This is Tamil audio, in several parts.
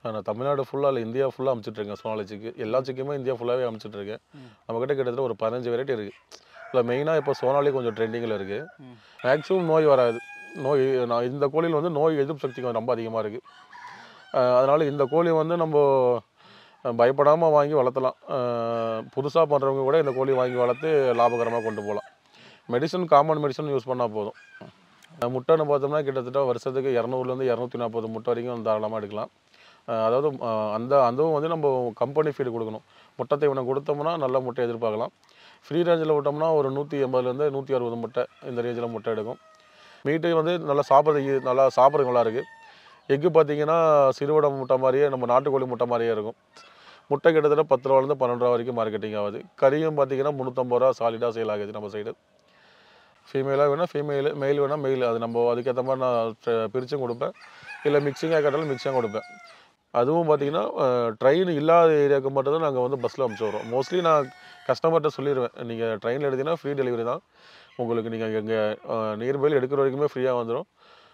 நான் தமிழ்நாடு ஃபுல்லாக இல்லை இந்தியா ஃபுல்லாக அமுச்சிட்ருக்கேன் சோனாலி சிக்கு எல்லா சிக்குமே இந்தியா ஃபுல்லாகவே அமுச்சிட்ருக்கேன் ம். நம்மக்கிட்ட கிட்டத்தட்ட ஒரு பதினஞ்சு வெரைட்டி இருக்குது இல்லை மெயினாக இப்போ சோனாலி கொஞ்சம் ட்ரெண்டிங்கில் இருக்குது ம். மேக்ஸிமம் நோய் வராது நோய் நான் இந்த கோழியில் வந்து நோய் எதிர்ப்பு சக்தி கொஞ்சம் ரொம்ப அதிகமாக இருக்குது அதனால் இந்த கோழி வந்து நம்ம பயப்படாமல் வாங்கி வளர்த்தலாம் புதுசாக பண்ணுறவங்க கூட இந்த கோழி வாங்கி வளர்த்து லாபகரமாக கொண்டு போகலாம் மெடிசன் காமன் மெடிசன் யூஸ் பண்ணால் போதும் அஹ் முட்டைன்னு பார்த்தோம்னா கிட்டத்தட்ட வருஷத்துக்கு இரநூறுலேருந்து இரநூத்தி நாற்பது முட்டை வரைக்கும் தாராளமாக எடுக்கலாம் அஹ் அதாவது அஹ் அந்த அதுவும் வந்து நம்ம கம்பெனி ஃபீடு கொடுக்கணும் முட்டை தீவனம் கொடுத்தோம்னா நல்ல முட்டை எதிர்பார்க்கலாம் ஃப்ரீ ரேஞ்சில் விட்டோம்னா ஒரு நூற்றி எண்பதுலேருந்து நூற்றி அறுபது முட்டை இந்த ரேஞ்சில் முட்டை எடுக்கும் மீட்டு வந்து நல்லா சாப்பிட்றது நல்லா சாப்பிட்றது நல்லா இருக்குது எக்கு பார்த்தீங்கன்னா சிறுவடை முட்டை மாதிரியே நம்ம நாட்டுக்கோழி முட்டை மாதிரியே இருக்கும் முட்டை கிட்டத்தட்ட பத்து ரூபாலேருந்து பன்னெண்டு ரூபா வரைக்கும் மார்க்கெட்டிங் ஆகுது கறியும் பார்த்தீங்கன்னா முந்நூற்றம்பது ரூபா சாலிடாக சேல் ஆகுது நம்ம சைடு ஃபீமேலாக வேணால் ஃபீமேல் மெயில் வேணால் மெயில் அது நம்ம அதுக்கேற்ற மாதிரி நான் ட்ர- பிரிச்சும் கொடுப்பேன் இல்லை மிக்சிங்காக கேட்டாலும் மிக்சிங்காக கொடுப்பேன் அதுவும் பார்த்தீங்கன்னா ட்ரெயின் இல்லாத ஏரியாவுக்கு மட்டும் தான் நாங்கள் வந்து பஸ்ஸில் அனுப்பிச்சி வரோம் மோஸ்ட்லி நான் கஸ்டமர்கிட்ட சொல்லிடுவேன் நீங்கள் ட்ரெயினில் எடுத்தீங்கன்னா ஃப்ரீ டெலிவரி தான் உங்களுக்கு நீங்கள் எங்கள் நியர்பையில் எடுக்கிற வரைக்குமே ஃப்ரீயாக வந்துடும்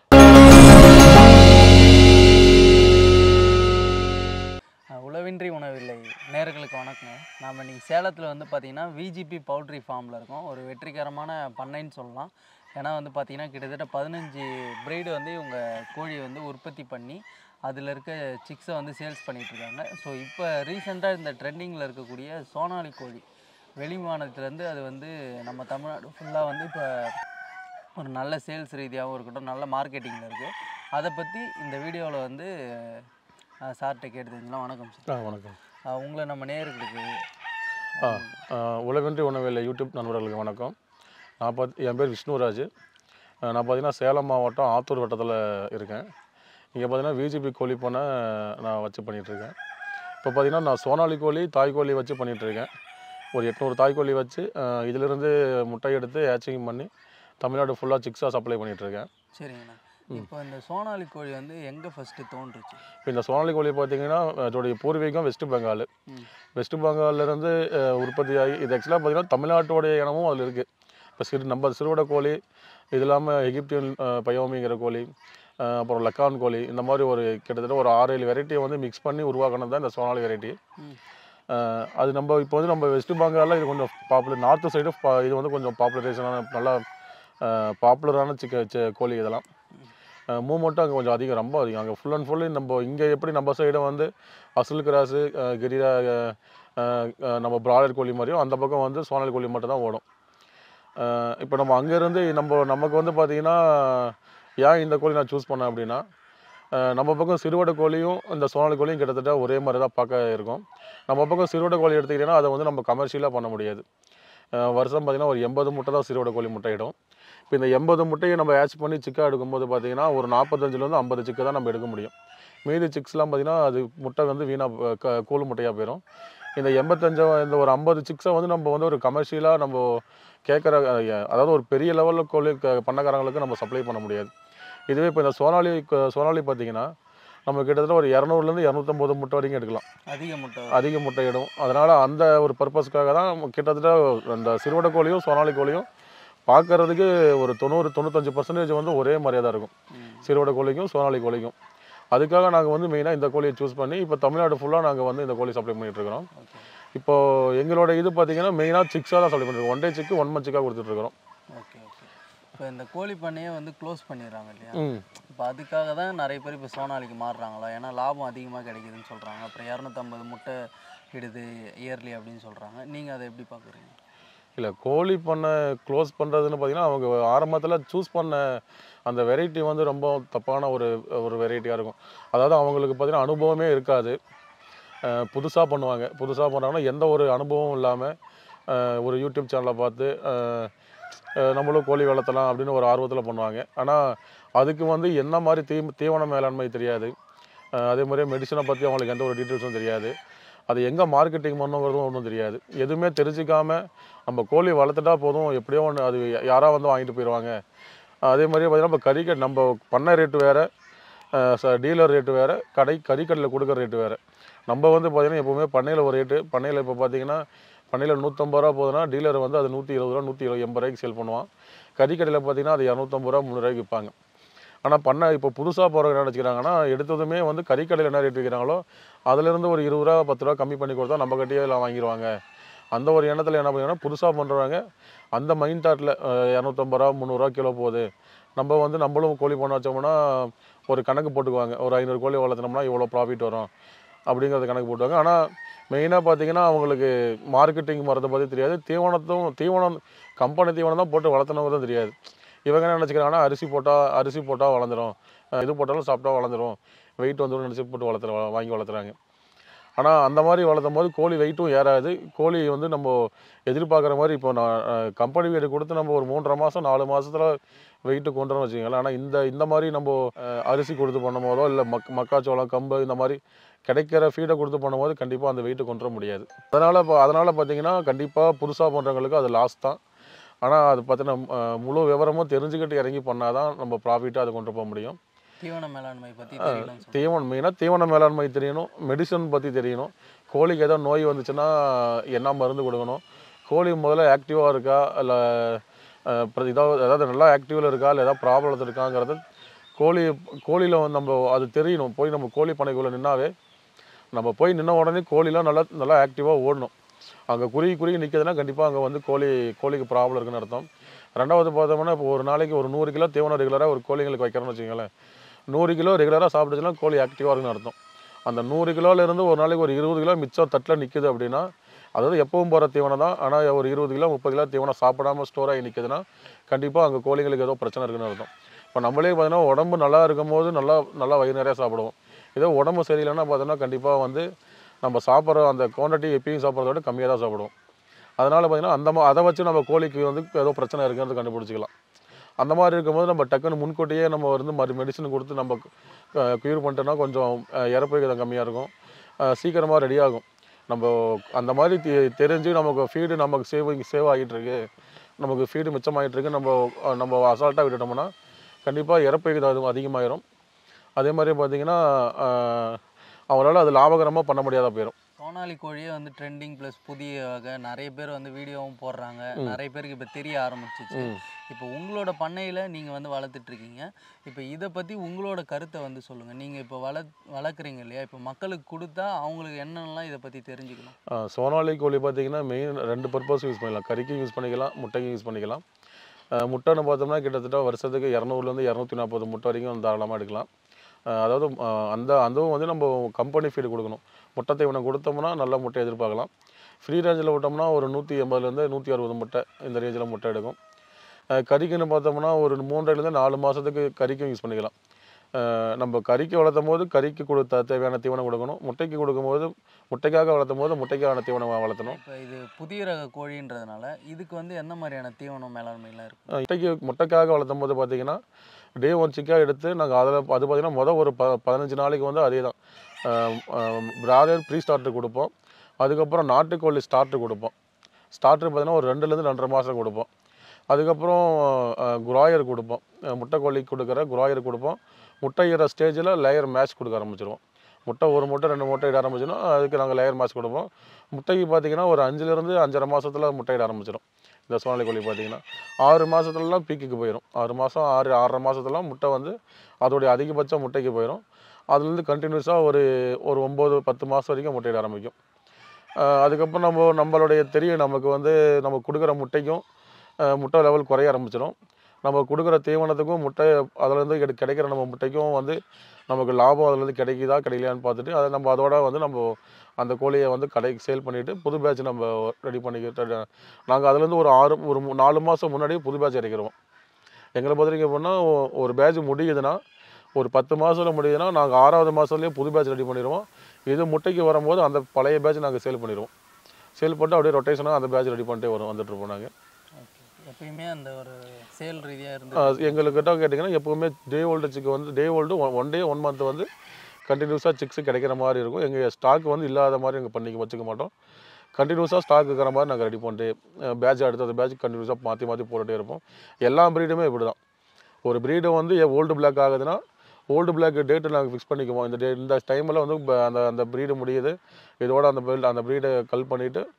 அஹ் உழவின்றி உணவில்லை நேர்களுக்கு வணக்கங்க நாம் இன்னைக்கு சேலத்தில் வந்து பார்த்திங்கன்னா விஜிபி பவுல்ட்ரி ஃபார்மில் இருக்கோம் ஒரு வெற்றிகரமான பண்ணைன்னு சொல்லலாம் ஏன்னா வந்து பார்த்திங்கன்னா கிட்டத்தட்ட பதினஞ்சு பிரீடு வந்து இவங்க கோழியை வந்து உற்பத்தி பண்ணி அதில் இருக்க சிக்ஸை வந்து சேல்ஸ் பண்ணிகிட்ருக்காங்க ஸோ இப்போ ரீசெண்டாக இந்த ட்ரெண்டிங்கில் இருக்கக்கூடிய சோனாலி கோழி வெளி மாநிலத்துலேருந்து அது வந்து நம்ம தமிழ்நாடு ஃபுல்லாக வந்து இப்போ ஒரு நல்ல சேல்ஸ் ரீதியாகவும் இருக்கட்டும் நல்ல மார்க்கெட்டிங்கில் இருக்குது அதை பற்றி இந்த வீடியோவில் வந்து சார்கிட்ட கேட்டு தெரிஞ்சுக்கலாம் வணக்கம் சார் ஆ வணக்கம் அஹ் உங்களை நம்ம நேயர்களுக்கு ஆ ஆ, உலகன்றி உணவில்லை யூடியூப் நண்பர்களுக்கு வணக்கம் நான் பார்த்து என் பேர் விஷ்ணுராஜ் ஆ, நான் பார்த்தீங்கன்னா சேலம் மாவட்டம் ஆத்தூர் வட்டத்தில் இருக்கேன் இங்கே பார்த்தீங்கன்னா விஜிபி கோழி பண்ணை நான் வச்சு பண்ணிகிட்ருக்கேன் இப்போ பார்த்தீங்கன்னா நான் சோனாலி கோழி தாய் கோழி வச்சு பண்ணிகிட்ருக்கேன் ஒரு எட்நூறு தாய் கோழி வச்சு ஆ, இதிலிருந்து முட்டை எடுத்து ஹேச்சிங் பண்ணி தமிழ்நாடு ஃபுல்லாக சிக்ஸாக சப்ளை பண்ணிகிட்ருக்கேன் சரிங்கண்ணா இப்போ இந்த சோனாலி கோழி வந்து எங்கே ஃபஸ்ட்டு தோன்றுச்சு இப்போ இந்த சோனாலி கோழி பார்த்தீங்கன்னா அதோடைய பூர்வீகம் வெஸ்ட் பெங்கால் ம். வெஸ்ட் பெங்கால்லேருந்து உற்பத்தி ஆகி இது ஆக்சுவலாக பார்த்தீங்கன்னா தமிழ்நாட்டோடைய இனமும் அதில் இருக்குது இப்போ சிறு நம்ம சிறுவடை கோழி இது இல்லாமல் எகிப்தியன் அஹ், பயோமிங்கிற கோழி அஹ், அப்புறம் லக்கான் கோழி இந்த மாதிரி ஒரு கிட்டத்தட்ட ஒரு ஆறு ஏழு வெரைட்டியை வந்து மிக்ஸ் பண்ணி உருவாக்கினது தான் இந்த சோனாலி வெரைட்டி ம். அது நம்ம இப்போ வந்து நம்ம வெஸ்ட் பெங்காலில் இது கொஞ்சம் பாப்புலர் நார்த்து சைடு இது வந்து கொஞ்சம் பாப்புலரேஷனான நல்லா பாப்புலரான சிக்க கோழி இதெல்லாம் மூமெண்ட்டும் அங்கே கொஞ்சம் அதிகம் ரொம்ப அதிகம் அங்கே ஃபுல் அண்ட் ஃபுல்லி நம்ம இங்கே எப்படி நம்ம சைடு வந்து அசல் கிராஸு கிரிரா அஹ், அஹ், நம்ம பிராய்லர் கோழி மாதிரியும் அந்த பக்கம் வந்து சோனாலி கோழி மட்டும் தான் ஓடும் இப்போ நம்ம அங்கேருந்து நம்ம நமக்கு வந்து பார்த்தீங்கன்னா ஏன் இந்த கோழி நான் சூஸ் பண்ணேன் அப்படின்னா அஹ், நம்ம பக்கம் சிறுவடை கோழியும் இந்த சோனாலி கோழியும் கிட்டத்தட்ட ஒரே மாதிரி தான் பார்க்க இருக்கும் நம்ம பக்கம் சிறுவடை கோழி எடுத்துக்கிட்டீங்கன்னா அதை வந்து நம்ம கமர்ஷியலாக பண்ண முடியாது அஹ், வருஷம் பார்த்தீங்கன்னா ஒரு எண்பது முட்டை தான் சிறுவடை கோழி முட்டையிடும் இப்போ இந்த எண்பது முட்டையை நம்ம ஹேட்ச் பண்ணி சிக்கா எடுக்கும்போது பார்த்தீங்கன்னா ஒரு நாற்பத்தஞ்சிலேருந்து ஐம்பது சிக்கை தான் நம்ம எடுக்க முடியும் மீதி சிக்ஸ்லாம் பார்த்தீங்கன்னா அது முட்டை வந்து வீணாக க கூழ் முட்டையாக போயிடும் இந்த எண்பத்தஞ்சு இந்த ஒரு ஐம்பது சிக்ஸை வந்து நம்ம வந்து ஒரு கமர்ஷியலாக நம்ம கேட்குற அதாவது ஒரு பெரிய லெவலில் கோழி க- பண்ணக்காரங்களுக்கு நம்ம சப்ளை பண்ண முடியாது இதுவே இப்போ இந்த சோனாலி க- சோனாலி பார்த்தீங்கன்னா நம்ம கிட்டத்தட்ட ஒரு இரநூறுலேருந்து இரநூத்தம்பது முட்டை வரைக்கும் எடுக்கலாம் அதிக முட்டை அதிக முட்டையிடும் அதனால் அந்த ஒரு பர்பஸ்க்காக தான் கிட்டத்தட்ட அந்த சிறுவடை கோழியும் சோனாலி கோழியும் பார்க்கறதுக்கு ஒரு தொண்ணூறு தொண்ணூத்தஞ்சு பர்சன்டேஜ் வந்து ஒரே மாதிரியாக தான் இருக்கும் ம். சிறுவடை கோழிக்கும் சோனாலி கோழிக்கும் அதுக்காக நாங்கள் வந்து மெயினாக இந்த கோழியை சூஸ் பண்ணி இப்போ தமிழ்நாடு ஃபுல்லாக நாங்கள் வந்து இந்த கோழி சப்ளை பண்ணிட்டு இருக்கிறோம் ஓகே இப்போ எங்களோட இது பார்த்தீங்கன்னா மெயினாக சிக்ஸாக தான் சப்ளை பண்ணிருக்கோம் one day chick one month சிக்காக கொடுத்துட்ருக்கோம் ஓகே ஓகே இப்போ இந்த கோழி பண்ணையே வந்து க்ளோஸ் பண்ணிடுறாங்க இல்லையா ம் இப்போ அதுக்காக தான் நிறைய பேர் இப்போ சோனாலிக்கு மாறுறாங்களா ஏன்னா லாபம் அதிகமாக கிடைக்குதுன்னு சொல்கிறாங்க அப்புறம் இரநூத்தம்பது முட்டை இடுது இயர்லி அப்படின்னு சொல்கிறாங்க நீங்கள் அதை எப்படி பார்க்குறீங்க இல்லை கோழி பண்ணை க்ளோஸ் பண்ணுறதுன்னு பார்த்தீங்கன்னா அவங்க ஆரம்பத்தில் சூஸ் பண்ண அந்த வெரைட்டி வந்து ரொம்ப தப்பான ஒரு ஒரு வெரைட்டியாக இருக்கும் அதாவது அவங்களுக்கு பார்த்தீங்கன்னா அனுபவமே இருக்காது புதுசாக பண்ணுவாங்க புதுசாக பண்ணுறாங்கன்னா எந்த ஒரு அனுபவமும் இல்லாமல் ஒரு யூடியூப் சேனலை பார்த்து அஹ், அஹ், நம்மளும் கோழி வளர்த்தலாம் அப்படின்னு ஒரு ஆர்வத்தில் பண்ணுவாங்க ஆனால் அதுக்கு வந்து என்ன மாதிரி தீ தீவன மேலாண்மை தெரியாது அஹ், அதே மாதிரியே மெடிசனை பற்றி அவங்களுக்கு எந்த ஒரு டீட்டெயில்ஸும் தெரியாது அது எங்கே மார்க்கெட்டிங் பண்ணுங்கிறதும் ஒன்றும் தெரியாது எதுவுமே தெரிஞ்சுக்காம நம்ம கோழி வளர்த்துட்டா போதும் எப்படியோ ஒன்று அது யாராக வந்து வாங்கிட்டு போயிடுவாங்க அதே மாதிரி பார்த்தீங்கன்னா இப்போ கறிக்கடை நம்ம பண்ணை ரேட்டு வேறு டீலர் ரேட்டு வேறு கடை கறிக்கடையில் கொடுக்குற ரேட்டு வேறு நம்ம வந்து பார்த்தீங்கன்னா எப்போவுமே பண்ணையில் ஒரு ரேட்டு பண்ணையில் இப்போ பார்த்தீங்கன்னா பண்ணையில் நூற்றம்பது ரூபா போகுதுன்னா டீலர் வந்து அது நூற்றி இருபது ரூபா நூற்றி இருபது எண்பது ரூபாய்க்கு சேல் பண்ணுவான் கறிக்கடையில் பார்த்தீங்கன்னா அது இரநூத்தம்பது ரூபா முந்நூறுரூவாய்க்கு விற்பாங்க ஆனால் பண்ண இப்போ புதுசாக போகிறவங்க என்ன நினச்சிக்கிறாங்கன்னா எடுத்ததுமே வந்து கறிக்கடையில் என்ன ரேட் விற்கிறாங்களோ அதுலேருந்து ஒரு இருபது ரூபா பத்து ரூபா கம்மி பண்ணி கொடுத்தா நம்ம கட்டியே எல்லாம் வாங்கிடுவாங்க அந்த ஒரு எண்ணத்தில் என்ன பண்ணுறாங்கன்னா புதுசாக பண்ணுறவங்க அந்த மைண்ட் தாட்டில் இரநூத்தம்பது ரூபா முந்நூறுரூவா கிலோ போகுது நம்ம வந்து நம்மளும் கோழி பண்ண வச்சோம்னா ஒரு கணக்கு போட்டுக்குவாங்க ஒரு ஐநூறு கோழி வளர்த்துனோம்னா இவ்வளோ ப்ராஃபிட் வரும் அப்படிங்கிறது கணக்கு போட்டுவாங்க ஆனால் மெயினாக பார்த்தீங்கன்னா அவங்களுக்கு மார்க்கெட்டிங் மரத்தை பற்றி தெரியாது தீவனத்தும் தீவனம் கம்பெனி தீவனம் தான் போட்டு வளர்த்தனவங்க தெரியாது இவங்க என்ன நினச்சிக்கிறாங்கன்னா அரிசி போட்டால் அரிசி போட்டால் வளர்ந்துரும் அஹ் இது போட்டாலும் சாப்பிட்டா வளர்ந்துரும் வெயிட் வந்துடும் நினச்சி போட்டு வளர்த்துற வாங்கி வளர்த்துறாங்க ஆனால் அந்த மாதிரி வளர்த்தும் போது கோழி வெயிட்டும் ஏறாது கோழி வந்து நம்ம எதிர்பார்க்குற மாதிரி இப்போ நான் கம்பெனி வீடு கொடுத்து நம்ம ஒரு மூன்றரை மாதம் நாலு மாதத்தில் வெயிட்டு கொண்டுறோம்னு வச்சுக்கோங்களேன் ஆனால் இந்த இந்த மாதிரி நம்ம அஹ், அரிசி கொடுத்து பண்ணும் போதோ இல்லை மக் மக்காச்சோளம் கம்பு இந்த மாதிரி கிடைக்கிற ஃபீடை கொடுத்து பண்ணும்போது கண்டிப்பாக அந்த வெயிட்டு கொண்டு வர முடியாது அதனால் இப்போ அதனால் பார்த்தீங்கன்னா கண்டிப்பாக புதுசாக பண்ணுறவங்களுக்கு அது லாஸ் தான் ஆனால் அது பார்த்தீங்கன்னா அஹ், முழு விவரமும் தெரிஞ்சுக்கிட்டு இறங்கி பண்ணால் தான் நம்ம ப்ராஃபிட்டாக அதை கொண்டு போக முடியும் தீவன மேலாண்மை பற்றி தெரியலன்னு சொல்லுங்க தீவனம் மெயினாக தீவன மேலாண்மை தெரியணும் மெடிசன் பற்றி தெரியணும் கோழிக்கு ஏதோ நோய் வந்துச்சுன்னா என்ன மருந்து கொடுக்கணும் கோழி முதல்ல ஆக்டிவாக இருக்கா இல்லை இதாவது அதாவது நல்லா ஆக்டிவில் இருக்கா இல்லை ஏதாவது ப்ராப்ளம் இருக்காங்கிறது கோழி கோழியில் வந்து நம்ம அது தெரியணும் போய் நம்ம கோழி பண்ணைக்குள்ளே நின்னாவே நம்ம போய் நின்ன உடனே கோழிலாம் நல்லா நல்லா ஆக்டிவாக ஓடணும் அங்கே குறுகி குறுகி நிற்கிறதுனா கண்டிப்பாக அங்கே வந்து கோழி கோழிக்கு ப்ராப்ளம் இருக்குன்னு அர்த்தம் ரெண்டாவது பார்த்தோம்னா இப்போ ஒரு நாளைக்கு ஒரு நூறு கிலோ தீவனம் ரெகுலராக ஒரு கோழிங்களுக்கு வைக்கிறோம்னு வச்சுக்கோங்களேன் நூறு கிலோ ரெகுலராக சாப்பிட்டுச்சுன்னா கோழி ஆக்டிவாக இருக்குன்னு அர்த்தம் அந்த நூறு கிலோலேருந்து ஒரு நாளைக்கு ஒரு இருபது கிலோ மிச்சம் தட்டில் நிற்குது அப்படின்னா அதாவது எப்பவும் போகிற தீவனம் தான் ஆனால் ஒரு இருபது கிலோ முப்பது கிலோ தீவனம் சாப்பிடாம ஸ்டோர் ஆகி நிற்குதுன்னா கண்டிப்பாக அங்கே கோழிங்களுக்கு ஏதோ பிரச்சனை இருக்குன்னு அர்த்தம் இப்போ நம்மளே பார்த்தீங்கன்னா உடம்பு நல்லா இருக்கும்போது நல்லா நல்லா வயிறு நிறையா சாப்பிடுவோம் இதே உடம்பு சரியில்லைன்னா பார்த்தோன்னா கண்டிப்பாக வந்து நம்ம சாப்பிட்ற அந்த குவான்டிட்டி எப்பயும் சாப்பிட்றத விட கம்மியாக தான் சாப்பிடுவோம் அதனால் பார்த்தீங்கன்னா அந்த மா அதை வச்சு நம்ம கோழிக்கு வந்து ஏதோ பிரச்சனை இருக்குன்னு கண்டுபிடிச்சிக்கலாம் அந்த மாதிரி இருக்கும்போது நம்ம டக்குன்னு முன்கூட்டியே நம்ம வந்து மறு மெடிசன் கொடுத்து நம்ம க்யூர் பண்ணிட்டோம்னா கொஞ்சம் அஹ், இறப்பு விகிதம் கம்மியாக இருக்கும் சீக்கிரமாக ரெடி ஆகும் நம்ம அந்த மாதிரி தெ- தெரிஞ்சு நமக்கு ஃபீடு நமக்கு சேவிங் சேவ் ஆகிட்டு இருக்கு நமக்கு ஃபீடு மிச்சமாகிட்டு இருக்கு நம்ம அஹ், நம்ம அசால்ட்டாக விட்டுட்டோம்னா கண்டிப்பாக இறப்பு விகிதம் அது அதிகமாயிரும் அதே மாதிரி பார்த்தீங்கன்னா அவங்களால அது லாபகரமாக பண்ண முடியாத போயிடும் சோனாலி கோழியே வந்து ட்ரெண்டிங் ப்ளஸ் புதிய வகை நிறைய பேர் வந்து வீடியோவும் போடுறாங்க நிறைய பேருக்கு இப்போ தெரிய ஆரம்பிச்சிச்சு ம். இப்போ உங்களோட பண்ணையில் நீங்கள் வந்து வளர்த்துட்டு இருக்கீங்க இப்போ இதை பற்றி உங்களோட கருத்தை வந்து சொல்லுங்கள் நீங்கள் இப்போ வள வளர்க்குறீங்க இல்லையா இப்போ மக்களுக்கு கொடுத்தா அவங்களுக்கு என்னென்னலாம் இதை பற்றி தெரிஞ்சுக்கணும் ஆஹ் சோனாலி கோழி பார்த்தீங்கன்னா மெயின் ரெண்டு பர்பஸ் யூஸ் பண்ணிக்கலாம் கறிக்கும் யூஸ் பண்ணிக்கலாம் முட்டைக்கும் யூஸ் பண்ணிக்கலாம் ஆஹ் முட்டைன்னு பார்த்தோம்னா கிட்டத்தட்ட வருஷத்துக்கு இரநூறுலேருந்து இரநூத்தி நாற்பது முட்டை வரைக்கும் தாராளமாக எடுக்கலாம் ஆஹ் அதாவது ஆஹ் அந்த அதுவும் வந்து நம்ம கம்பெனி ஃபீடு கொடுக்கணும் முட்டை தீவனம் கொடுத்தோம்னா நல்ல முட்டை எதிர்பார்க்கலாம் ஃப்ரீ ரேஞ்சில் விட்டோம்னா ஒரு நூற்றி எண்பதுலேருந்து நூற்றி அறுபது முட்டை இந்த ரேஞ்சில் முட்டை எடுக்கும் ஆஹ் கறிக்குன்னு பார்த்தோம்னா ஒரு மூன்றிலேருந்து நாலு மாதத்துக்கு கறிக்கும் யூஸ் பண்ணிக்கலாம் ஆஹ் நம்ம கறிக்கு வளர்த்தும் போது கறிக்கு கொடுத்த தேவையான தீவனம் கொடுக்கணும் முட்டைக்கு கொடுக்கும்போது முட்டைக்காக வளர்த்தும் போது முட்டைக்கான தீவனம் வளர்த்தணும் இப்போ இது புதிய ரக கோழின்றதுனால இதுக்கு வந்து எந்த மாதிரியான தீவனம் மேலாண்மைலாம் இருக்கும் ஆஹ் முட்டைக்கு முட்டைக்காக வளர்த்தும் போது பார்த்தீங்கன்னா டே ஒன் சிக்காக எடுத்து நாங்கள் அதில் அது பார்த்தீங்கன்னா மொதல் ஒரு ப பதினஞ்சு நாளைக்கு வந்து அதே தான் பிராய்லர் ப்ரீ ஸ்டார்டர் கொடுப்போம் அதுக்கப்புறம் நாட்டுக்கோழி ஸ்டார்டர் கொடுப்போம் ஸ்டார்டர் பார்த்தீங்கன்னா ஒரு ரெண்டுலேருந்து ரெண்டரை மாதம் கொடுப்போம் அதுக்கப்புறம் குராயர் கொடுப்போம் அஹ் முட்டைக்கோழி கொடுக்குற குராயர் கொடுப்போம் முட்டையிற ஸ்டேஜில் லேயர் மேட்ச் கொடுக்க ஆரம்பிச்சிருவோம் முட்டை ஒரு முட்டை ரெண்டு முட்டை இட ஆரம்பிச்சிடும் அதுக்கு நாங்கள் லேயர் மேட்ச் கொடுப்போம் முட்டைக்கு பார்த்தீங்கன்னா ஒரு அஞ்சுலேருந்து அஞ்சரை மாதத்தில் முட்டையிட ஆரம்பிச்சிடும் இந்த சோனாலி கோழி பார்த்தீங்கன்னா ஆறு மாதத்துலலாம் பீக்குக்கு போயிடும் ஆறு மாதம் ஆறு ஆறரை மாதத்துலாம் முட்டை வந்து அதோடைய அதிகபட்ச முட்டைக்கு போயிடும் அதுலேருந்து கண்டினியூஸாக ஒரு ஒரு ஒம்பது பத்து மாதம் வரைக்கும் முட்டையிட ஆரம்பிக்கும் ஆஹ் அதுக்கப்புறம் நம்ம நம்மளுடைய தெரியும் நமக்கு வந்து நம்ம கொடுக்குற முட்டைக்கும் ஆஹ் முட்டை லெவல் குறைய ஆரம்பிச்சிடும் நம்ம கொடுக்குற தீவனத்துக்கும் முட்டை அதுலேருந்து கிடை கிடைக்கிற நம்ம முட்டைக்கும் வந்து நமக்கு லாபம் அதுலேருந்து கிடைக்குதா கிடைக்கலையான்னு பார்த்துட்டு அதை நம்ம அதோட வந்து நம்ம அந்த கோழியை வந்து கடைக்கு சேல் பண்ணிவிட்டு புது பேட்ச் நம்ம ரெடி பண்ணிக்கிட்டு நாங்கள் அதுலேருந்து ஒரு ஆறு ஒரு மூ- நாலு மாதம் முன்னாடியே புது பேட்ச் இறக்கிடுவோம் எங்களை பொறுத்த வரைக்கும் எப்படின்னா ஒ- ஒரு பேட்ச் முடியுதுன்னா ஒரு பத்து மாதத்தில் முடியுதுன்னா நாங்கள் ஆறாவது மாதத்துலேயே புது பேட்ச் ரெடி பண்ணிடுவோம் இது முட்டைக்கு வரும்போது அந்த பழைய பேட்ச் நாங்கள் சேல் பண்ணிடுவோம் சேல் பண்ணிட்டு அப்படியே ரொட்டேஷனாக அந்த பேட்ச் ரெடி பண்ணிட்டே வரும் வந்துட்டு இருப்போம் நாங்கள் ஓகே எப்பயுமே அந்த ஒரு சேல் ரீதியாக இருந்து ஆஹ் எங்கள்கிட்ட கேட்டிங்கன்னா எப்போவுமே டே ஓல்டு சிக்கு வந்து day old one day one month வந்து கண்டினியூஸாக சிக்ஸ் கிடைக்கிற மாதிரி இருக்கும் எங்கள் ஸ்டாக் வந்து இல்லாத மாதிரி எங்கள் பண்ணிக்க வச்சுக்க மாட்டோம் கண்டினியூஸாக ஸ்டாக் இருக்கிற மாதிரி நாங்கள் ரெடி பண்ணிட்டு பேட்ச் அடுத்தது பேட்ச் கண்டினியூஸாக மாற்றி மாற்றி போட்டுகிட்டே இருப்போம் எல்லா ப்ரீடுமே இப்படி தான் ஒரு ப்ரீடு வந்து ஓல்டு பிளாக் ஆகுதுன்னா ஓல்டு பிளாக் டேட்டு நாங்கள் ஃபிக்ஸ் பண்ணிக்குவோம் இந்த டே இந்த டைமில் வந்து ப- அந்த அந்த ப்ரீடு முடியுது இதோட அந்த பில்ட் அந்த ப்ரீடை கல் பண்ணிவிட்டு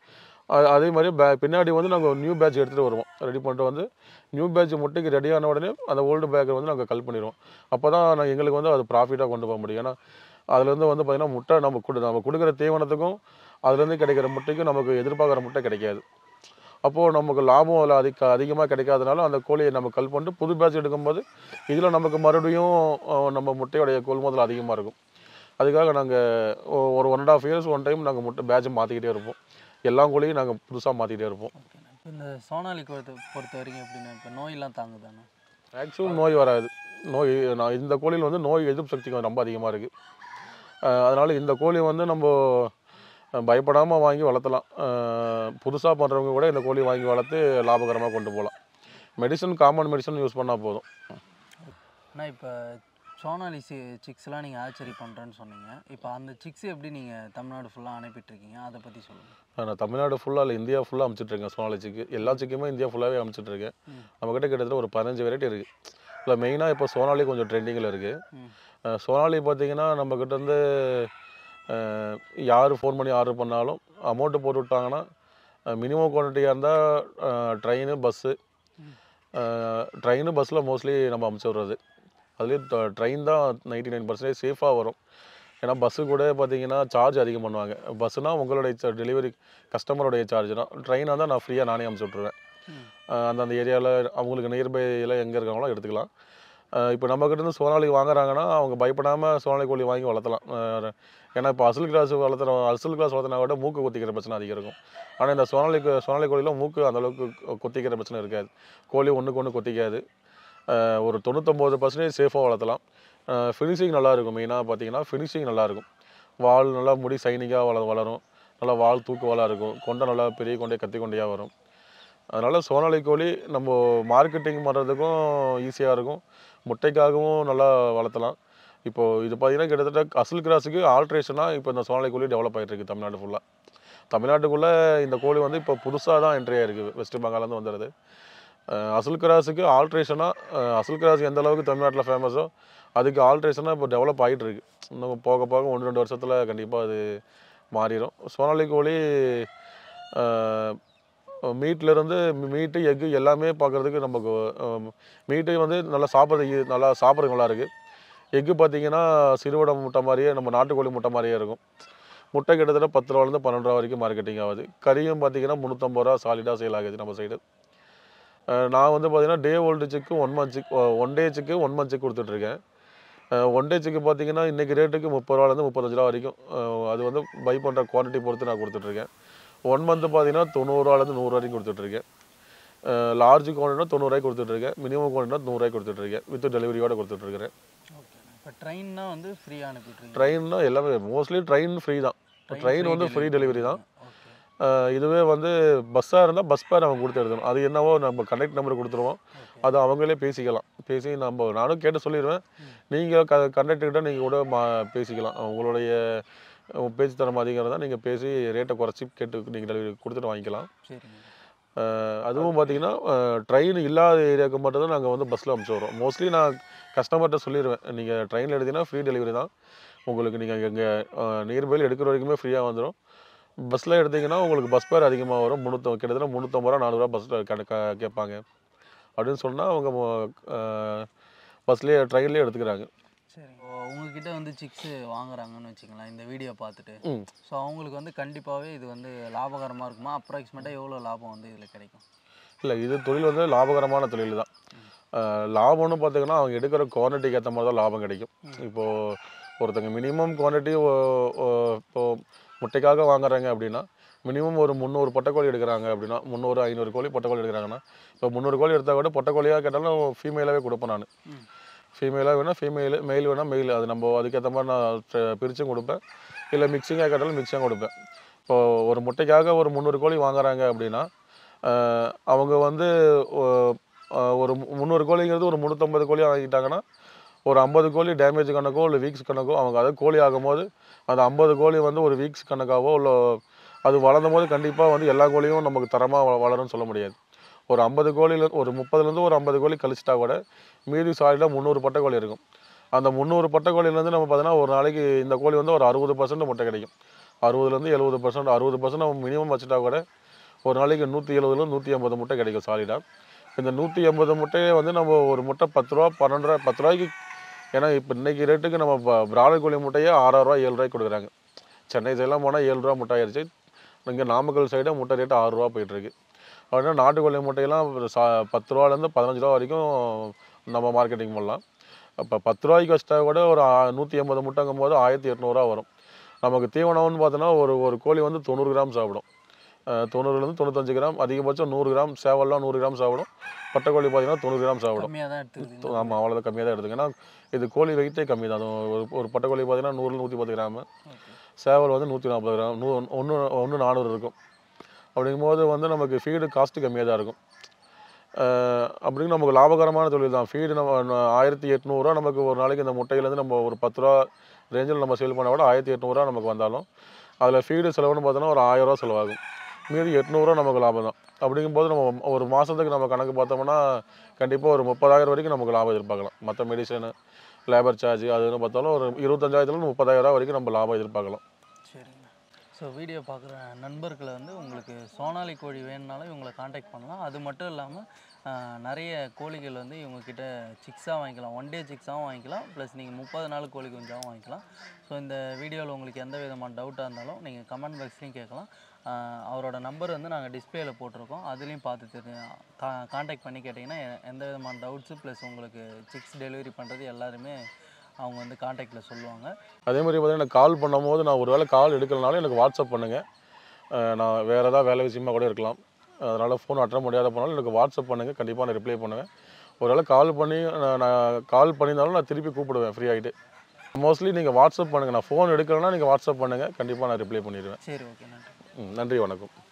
அ- அதே மாதிரி பே பின்னாடி வந்து நாங்கள் நியூ பேட்ச் எடுத்துகிட்டு வருவோம் ரெடி பண்ணிட்டு வந்து நியூ பேட்ச் முட்டைக்கு ரெடியான உடனே அந்த ஓல்டு பேக்கை வந்து நாங்கள் கல் பண்ணிடுவோம் அப்போ தான் நான் எங்களுக்கு வந்து அது ப்ராஃபிட்டாக கொண்டு போக முடியும் ஏன்னா அதுலேருந்து வந்து பார்த்திங்கன்னா முட்டை நம்ம கொடு நம்ம கொடுக்குற தீவனத்துக்கும் அதுலேருந்து கிடைக்கிற முட்டைக்கும் நமக்கு எதிர்பார்க்குற முட்டை கிடைக்காது அப்போது நமக்கு லாபம் அதில் அதிக அதிகமாக கிடைக்காதனால அந்த கோழியை நம்ம கல் பண்ணிட்டு புது பேட்ச் எடுக்கும்போது இதில் நமக்கு மறுபடியும் அஹ், நம்ம முட்டையோடைய கொள்முதல் அதிகமாக இருக்கும் அதுக்காக நாங்கள் ஒரு one and half years one time நாங்கள் முட்டை பேட்சை மாற்றிக்கிட்டே இருப்போம் எல்லா கோழியும் நாங்கள் புதுசாக மாற்றிக்கிட்டே இருப்போம் ஓகேண்ணா இப்போ இந்த சோனாலி பொறுத்த பொறுத்த வரைக்கும் எப்படின்னா இப்போ நோயெல்லாம் தாங்குதாண்ணா மேக்ஸிமம் நோய் வராது நோய் நான் இந்த கோழியில் வந்து நோய் எதிர்ப்பு சக்தி கொஞ்சம் ரொம்ப அதிகமாக இருக்குது அதனால் இந்த கோழி வந்து நம்ம பயப்படாமல் வாங்கி வளர்த்தலாம் புதுசாக பண்ணுறவங்க கூட இந்த கோழி வாங்கி வளர்த்து லாபகரமாக கொண்டு போகலாம் மெடிசன் காமன் மெடிசன் யூஸ் பண்ணால் போதும் அண்ணா இப்போ சோனாலி சி சிக்ஸ்லாம் நீங்கள் ஆச்சரி பண்ணுறேன்னு சொன்னீங்க இப்போ அந்த சிக்ஸ் எப்படி நீங்கள் தமிழ்நாடு ஃபுல்லாக அனுப்பிட்டுருக்கீங்க அதை பற்றி சொல்லுங்கள் நான் தமிழ்நாடு ஃபுல்லாக இல்லை இந்தியா ஃபுல்லாக அமுச்சிட்ருக்கேன் சோனாலிச்சிக்கு எல்லா சிக்குமே இந்தியா ஃபுல்லாகவே அமுச்சிட்ருக்கேன் ம். நம்மக்கிட்ட கிட்டத்தட்ட ஒரு பதினஞ்சு வெரைட்டி இருக்குது இல்லை மெயினாக இப்போ சோனாலி கொஞ்சம் ட்ரெண்டிங்கில் இருக்குது ம் அஹ் சோனாலி பார்த்தீங்கன்னா நம்மக்கிட்ட இருந்து அஹ் யார் ஃபோன் பண்ணி ஆர்டர் பண்ணாலும் அமௌண்ட்டு போட்டு விட்டாங்கன்னா மினிமம் குவான்டிட்டியாக இருந்தால் ட்ரெயின் பஸ்ஸு ம். ட்ரெயின் பஸ்ஸில் மோஸ்ட்லி நம்ம அமுச்சு விட்றது அதுலேயும் ட்ரெயின் தான் நைன்டி நைன் பர்சன்டேஜ் சேஃபாக வரும் ஏன்னா பஸ்ஸு கூட பார்த்தீங்கன்னா சார்ஜ் அதிகம் பண்ணுவாங்க பஸ்ஸுனா உங்களுடைய டெலிவரி கஸ்டமருடைய சார்ஜ் தான் ட்ரெயினாக தான் நான் ஃப்ரீயாக நானே அமுச்சு விட்ருவேன் ம் அஹ் அந்தந்த ஏரியாவில் அவங்களுக்கு நியர்பையில் எங்கே இருக்காங்களோ எடுத்துக்கலாம் இப்போ நம்மக்கிட்ட இருந்து சோனாலி வாங்குறாங்கன்னா அவங்க பயப்படாமல் சோனாலி கோழி வாங்கி வளர்த்தலாம் அஹ் ஏன்னா இப்போ அசல் கிளாஸ் வளர்த்துற அசல் கிளாஸ் வளர்த்தினா விட மூக்கு கொத்திக்கிற பிரச்சனை அதிகம் இருக்கும் ஆனால் இந்த சோனாலி சோனாலி கோழியில் மூக்கு அந்தளவுக்கு கொத்திக்கிற பிரச்சனை இருக்காது கோழி ஒன்றுக்கு ஒன்று கொத்திக்காது அஹ் ஒரு தொண்ணூத்தொம்பது பர்சன்டேஜ் சேஃபாக வளர்த்தலாம் ஃபினிஷிங் நல்லா இருக்கும் மெயினாக பார்த்தீங்கன்னா ஃபினிஷிங் நல்லா இருக்கும் வால் நல்லா முடி சைனிங்காக வள வளரும் நல்லா வால் தூக்குவாலாக இருக்கும் கொண்டை நல்லா பெரிய கொண்டே கத்தி கொண்டையாக வரும் அதனால் சோனாலி கோழி நம்ம மார்க்கெட்டிங் பண்ணுறதுக்கும் ஈஸியாக இருக்கும் முட்டைக்காகவும் நல்லா வளர்த்தலாம் இப்போது இது பார்த்தீங்கன்னா கிட்டத்தட்ட அசல் கிராஸுக்கு ஆல்ட்ரேஷனாக இப்போ இந்த சோனாலி கோழி டெவலப் ஆகிட்டு இருக்கு தமிழ்நாடு ஃபுல்லாக தமிழ்நாட்டுக்குள்ளே இந்த கோழி வந்து இப்போ புதுசாக தான் என்ட்ரி ஆயிருக்கு வெஸ்ட் பெங்கால்லேருந்து வந்துடுது அஹ் அசல் கிராஸுக்கு ஆல்ட்ரேஷனாக அசல் கிராஸ் எந்த அளவுக்கு தமிழ்நாட்டில் ஃபேமஸோ அதுக்கு ஆல்ட்ரேஷனாக இப்போ டெவலப் ஆகிட்டு இருக்கு இன்னும் போக போக ஒன்று ரெண்டு வருஷத்தில் கண்டிப்பாக அது மாறிடும் சோனாலி கோழி மீட்லேருந்து மீட்டு எக்கு எல்லாமே பார்க்குறதுக்கு நமக்கு மீட்டு வந்து நல்லா சாப்பிட்றது நல்லா சாப்பிட்றது நல்லா இருக்குது எக்கு பார்த்தீங்கன்னா சிறுவடை முட்டை மாதிரியே நம்ம நாட்டுக்கோழி முட்டை மாதிரியே இருக்கும் முட்டை கிட்டத்தட்ட பத்து ரூபாலேருந்து பன்னெண்டு ரூபா வரைக்கும் மார்க்கெட்டிங் ஆகுது கறியும் பார்த்தீங்கன்னா முந்நூற்றம்பது ரூபா சாலிடாக சேல் ஆகுது நம்ம சைடு நான் வந்து பார்த்தீங்கன்னா day old chick one month chick one day chick one month chick கொடுத்துட்ருக்கேன் ஒன் டே சிக்கு பார்த்தீங்கன்னா இன்றைக்கி ரேட்டுக்கு முப்பது ரூபாலேருந்து முப்பத்தஞ்சு ரூபா வரைக்கும் அஹ் அது வந்து பை பண்ணுற குவான்டிட்டி பொறுத்து நான் கொடுத்துட்ருக்கேன் ஒன் மந்த் பார்த்தீங்கன்னா தொண்ணூறுரூவாலேருந்து நூறு வரைக்கும் கொடுத்துட்ருக்கேன் லார்ஜ் குவான்டிட்டினா தொண்ணூறுரூவாய்க்கு கொடுத்துட்ருக்கேன் மினிமம் குவான்டிட்டினா நூறுரூவாய்க்கு கொடுத்துட்ருக்கேன் வித் டெலிவரியோட கொடுத்துட்ருக்கிறேன் ஓகே இப்போ ட்ரெயின்னா வந்து ஃப்ரீயாக அனுப்பிட்டுருக்கீங்க ட்ரெயின்னா எல்லாமே மோஸ்ட்லி ட்ரெயின் ஃப்ரீ தான் ட்ரெயின் வந்து ஃப்ரீ டெலிவரி தான் ஓகே அஹ் இதுவே வந்து பஸ்ஸாக இருந்தால் பஸ் பேர் அவங்க கொடுத்து எடுக்கணும் அது என்னவோ நம்ம கண்டக்ட் நம்பர் கொடுத்துருவோம் ஓகே அது அவங்களே பேசிக்கலாம் பேசி நம்ம நானும் கேட்டு சொல்லிடுவேன் நீங்கள் க கண்டக்டர்கிட்ட நீங்கள் கூட மா பேசிக்கலாம் உங்களுடைய அஹ், பேச்சு தரம் அதிகம் இருந்தால் நீங்கள் பேசி ரேட்டை குறைச்சி கேட்டு நீங்கள் டெலிவரி கொடுத்துட்டு வாங்கிக்கலாம் சரிங்க அஹ், அதுவும் பார்த்தீங்கன்னா ட்ரெயின் இல்லாத ஏரியாவுக்கு மட்டும் தான் நாங்கள் வந்து பஸ்ஸில் அனுப்பிச்சி வரோம் மோஸ்ட்லி நான் கஸ்டமர்கிட்ட சொல்லிடுவேன் நீங்கள் ட்ரெயினில் எடுத்தீங்கன்னா ஃப்ரீ டெலிவரி தான் உங்களுக்கு நீங்கள் எங்கள் நியர்பையில் எடுக்கிற வரைக்குமே ஃப்ரீயாக வந்துடும் பஸ்ஸில் எடுத்தீங்கன்னா உங்களுக்கு பஸ் பேர் அதிகமாக வரும் முந்நூற்ற கிட்டத்தட்ட முந்நூற்றம்பது ரூபா நானூறுரூவா பஸ்ஸில் கணக்க கேட்பாங்க அப்படின்னு சொன்னால் அவங்க பஸ்லேயே ட்ரெயின்லேயே எடுத்துக்கிறாங்க சரி உங்ககிட்ட வந்து சிக்ஸு வாங்குறாங்கன்னு வச்சுக்கலாம் இந்த வீடியோ பார்த்துட்டு ம் ஸோ அவங்களுக்கு வந்து கண்டிப்பாகவே இது வந்து லாபகரமாக இருக்குமா அப்ராக்சிமேட்டாக எவ்வளோ லாபம் வந்து இதில் கிடைக்கும் இல்லை இது தொழில் வந்து லாபகரமான தொழில் தான் அஹ் லாபம்னு பார்த்தீங்கன்னா அவங்க எடுக்கிற குவான்டிட்டிக்கு ஏற்ற மாதிரி தான் லாபம் கிடைக்கும் இப்போது ஒருத்தங்க மினிமம் குவான்டிட்டி இப்போ முட்டைக்காக வாங்குறாங்க அப்படின்னா மினிமம் ஒரு முந்நூறு பொட்டைக்கோழி எடுக்கிறாங்க அப்படின்னா முந்நூறு ஐநூறு கோழி பொட்டைக்கோழி எடுக்கிறாங்கன்னா இப்போ முந்நூறு கோழி எடுத்தால் கூட பொட்டைக்கோழியாக கேட்டாலும் ஃபீமேலாகவே கொடுப்பேன் நான் ம் ஃபீமேலாக வேணால் ஃபீமேல் மெயில் வேணால் மெயில் அது நம்ம அதுக்கேற்ற மாதிரி நான் பிர- பிரிச்சும் கொடுப்பேன் இல்லை மிக்சிங்காக கேட்டாலும் மிக்சிங்காக கொடுப்பேன் இப்போது ஒரு முட்டைக்காக ஒரு முந்நூறு கோழி வாங்குறாங்க அப்படின்னா ஆஹ் அவங்க வந்து ஒ- ஆஹ் ஒரு மு- முந்நூறு கோழிங்கிறது ஒரு முந்நூற்றம்பது கோழி வாங்கிட்டாங்கன்னா ஒரு ஐம்பது கோழி டேமேஜ் கணக்கோ இல்லை வீக்ஸ் கணக்கோ அவங்க அதாவது கோழி ஆகும்போது அந்த ஐம்பது கோழி வந்து ஒரு வீக்ஸ் கணக்காவோ இல்லை அது வளர்ந்த போது கண்டிப்பாக வந்து எல்லா கோழியும் நமக்கு தரமாக வளரும்னு சொல்ல முடியாது ஒரு ஐம்பது கோழியில் ஒரு முப்பதுலேருந்து ஒரு ஐம்பது கோழி கழிச்சிட்டா கூட மீதி சாலிடாக முந்நூறு பட்டை கோழி இருக்கும் அந்த முந்நூறு பட்டை கோழிலேருந்து நம்ம பார்த்தோன்னா ஒரு நாளைக்கு இந்த கோழி வந்து ஒரு அறுபது பர்சன்ட் முட்டை கிடைக்கும் அறுபதுலேருந்து எழுபது பர்சன்ட் அறுபது பர்சன்ட் நம்ம மினிமம் வச்சுட்டா கூட ஒரு நாளைக்கு நூற்றி எழுபதுல நூற்றி ஐம்பது முட்டை கிடைக்கும் சாலிடாக இந்த நூற்றி ஐம்பது முட்டையை வந்து நம்ம ஒரு முட்டை பத்து ரூபா பன்னெண்டு ரூபா பத்து ரூபாய்க்கு ஏன்னா இப்போ இன்னைக்கு ரேட்டுக்கு நம்ம ப- பிராய்லர் கோழி முட்டையே ஆறாயிரம் ரூபா ஏழு ரூபாய்க்கு கொடுக்குறாங்க சென்னை சைடெலாம் போனால் ஏழு ரூபா முட்டை ஆயிடுச்சு இங்கே நாமக்கல் சைடு முட்டை ரேட்டு ஆறு ரூபா போயிட்டுருக்கு அப்படின்னா நாட்டுக்கோழி முட்டையெல்லாம் ஒரு சா பத்து ரூபாலேருந்து பதினஞ்சு ரூபா வரைக்கும் நம்ம மார்க்கெட்டிங் பண்ணலாம் இப்போ பத்து ரூபாய்க்கு வச்சிட்டா கூட ஒரு ஆ- நூற்றி எண்பது முட்டைங்கும் போது ஆயிரத்தி எட்நூறுவா வரும் நமக்கு தீவனம்னு பார்த்தோன்னா ஒரு ஒரு கோழி வந்து தொண்ணூறு கிராம் சாப்பிடும் அஹ் தொண்ணூறுலேருந்து தொண்ணூத்தஞ்சு கிராம் அதிகபட்சம் நூறு கிராம் சேவல்லாம் நூறு கிராம் சாப்பிடும் பட்டைக்கோழி பார்த்தீங்கன்னா தொண்ணூறு கிராம் சாப்பிடும் கம்மியாக தான் எடுத்துக்குது ஆமாம் அவ்வளோதான் கம்மியாக தான் எடுத்துங்க ஏன்னா இது கோழி வெயிட்டே கம்மி தான் அது ஒரு ஒரு பட்டைக்கோழி பார்த்தீங்கன்னா நூறு நூற்றி பத்து கிராமு ஓகே சேவல் வந்து நூற்றி நாற்பது கிராம் நூ ஒன்று ஒன்று நானூறு இருக்கும் அப்படிங்கும்போது வந்து நமக்கு ஃபீடு காஸ்ட்டு கம்மியாக தான் இருக்கும் அஹ் அப்படிங்க நமக்கு லாபகரமான தொழில் தான் ஃபீடு நம்ம ந- ஆயிரத்தி எட்நூறுரூவா நமக்கு ஒரு நாளைக்கு இந்த முட்டையிலேருந்து நம்ம ஒரு பத்து ரூபா ரேஞ்சில் நம்ம சேல் பண்ண விட ஆயிரத்தி எட்நூறுரூவா நமக்கு வந்தாலும் அதில் ஃபீடு செலவுன்னு பார்த்தோன்னா ஒரு ஆயிரரூவா செலவாகும் மீதி எட்நூறுரூவா நமக்கு லாபம் தான் அப்படிங்கும்போது நம்ம ஒரு மாதத்துக்கு நம்ம கணக்கு பார்த்தோம்னா கண்டிப்பாக ஒரு முப்பதாயிரம் வரைக்கும் நமக்கு லாபம் எதிர்பார்க்கலாம் மற்ற மெடிசனு லேபர் சார்ஜ் அதுன்னு பார்த்தாலும் ஒரு இருபத்தஞ்சாயிரத்துலேருந்து முப்பதாயிரம் வரைக்கும் நம்ம லாபம் எதிர்பார்க்கலாம் சரிங்க ஸோ வீடியோ பார்க்குற நண்பர்களை வந்து உங்களுக்கு சோனாலி கோழி வேணும்னாலும் இவங்களை காண்டாக்ட் பண்ணலாம் அது மட்டும் இல்லாமல் நிறைய கோழிகள் வந்து இவங்கக்கிட்ட சிக்ஸாக வாங்கிக்கலாம் ஒன் டே சிக்ஸாகவும் வாங்கிக்கலாம் ப்ளஸ் நீங்கள் முப்பது நாள் கோழி குஞ்சாகவும் வாங்கிக்கலாம் ஸோ இந்த வீடியோவில் உங்களுக்கு எந்த விதமான டவுட்டாக இருந்தாலும் நீங்கள் கமெண்ட் பாக்ஸ்லையும் கேட்கலாம் ஆஹ் அவரோட நம்பர் வந்து நாங்கள் டிஸ்பிளேல போட்டிருக்கோம் அதுலேயும் பார்த்து தெரிஞ்சு கா காண்டாக்ட் பண்ணி கேட்டிங்கன்னா எ- எந்த விதமான டவுட்ஸு ப்ளஸ் உங்களுக்கு சிக்ஸ் டெலிவரி பண்ணுறது எல்லாருமே அவங்க வந்து காண்டாக்டில் சொல்லுவாங்க அதே மாதிரி பார்த்தீங்கன்னா எனக்கு கால் பண்ணும்போது நான் ஒரு வேளை கால் எடுக்கலனாலும் எனக்கு வாட்ஸ்அப் பண்ணுங்கள் நான் வேறு ஏதாவது வேலை விஷயமா கூட இருக்கலாம் அதனால் ஃபோன் அட்டன் முடியாத போனாலும் எனக்கு வாட்ஸ்அப் பண்ணுங்கள் கண்டிப்பாக நான் ரிப்ளை பண்ணுவேன் ஒரு வேளை கால் பண்ணி நான் நான் கால் பண்ணியிருந்தாலும் நான் திருப்பி கூப்பிடுவேன் ஃப்ரீ ஆகிட்டு மோஸ்ட்லி நீங்கள் வாட்ஸ்அப் பண்ணுங்கள் நான் ஃபோன் எடுக்கலைன்னா நீங்கள் வாட்ஸ்அப் பண்ணுங்கள் கண்டிப்பாக நான் ரிப்ளை பண்ணிடுவேன் சரி ஓகே நன்றி ம், நன்றி வணக்கம்